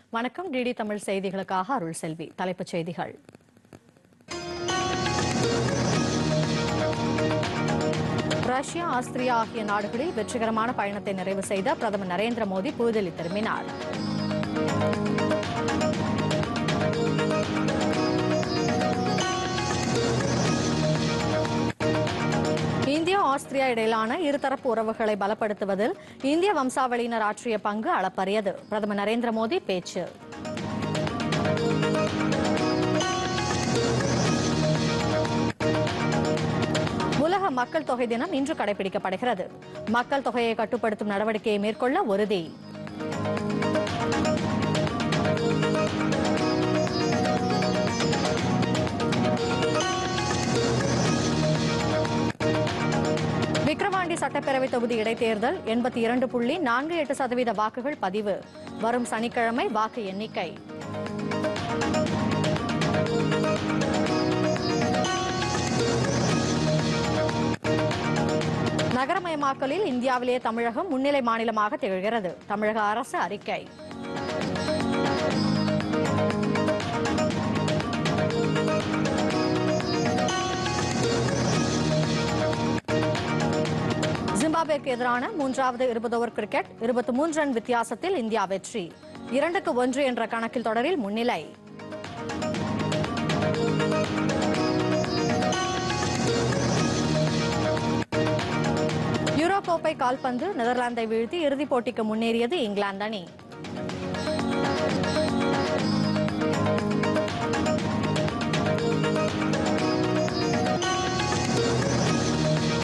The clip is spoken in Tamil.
வணக்கம் டிடி தமிழ் செய்திகளுக்காக அருள் செல்வி தலைப்புச் செய்திகள் ரஷ்யா ஆஸ்திரியா ஆகிய நாடுகளில் வெற்றிகரமான பயணத்தை நிறைவு செய்த பிரதமர் நரேந்திர மோடி புதுதில்லி திரும்பினார் இந்தியா ஆஸ்திரியா இடையிலான இருதரப்பு உறவுகளை பலப்படுத்துவதில் இந்திய வம்சாவளியினர் ஆற்றிய பங்கு அளப்பரியது பிரதமர் நரேந்திர மோடி பேச்சு உலக மக்கள் தொகை தினம் இன்று கடைபிடிக்கப்படுகிறது மக்கள் தொகையை கட்டுப்படுத்தும் நடவடிக்கையை மேற்கொள்ள உறுதி விக்கிரவாண்டி சட்டப்பேரவை தொகுதி இடைத்தேர்தல் எண்பத்தி இரண்டு புள்ளி நான்கு எட்டு சதவீத வாக்குகள் பதிவு வரும் சனிக்கிழமை வாக்கு எண்ணிக்கை நகரமயமாக்கலில் இந்தியாவிலேயே தமிழகம் முன்னிலை மாநிலமாக திகழ்கிறது தமிழக அரசு அறிக்கை ஜிம்பாப்வேக்கு எதிரான மூன்றாவது இருபது ஓவர் கிரிக்கெட் இருபத்தி மூன்று ரன் வித்தியாசத்தில் இந்தியா வெற்றி இரண்டுக்கு ஒன்று என்ற கணக்கில் தொடரில் முன்னிலை யூரோ கோப்பை கால்பந்து நெதர்லாந்தை வீழ்த்தி இறுதிப் போட்டிக்கு முன்னேறியது இங்கிலாந்து அணி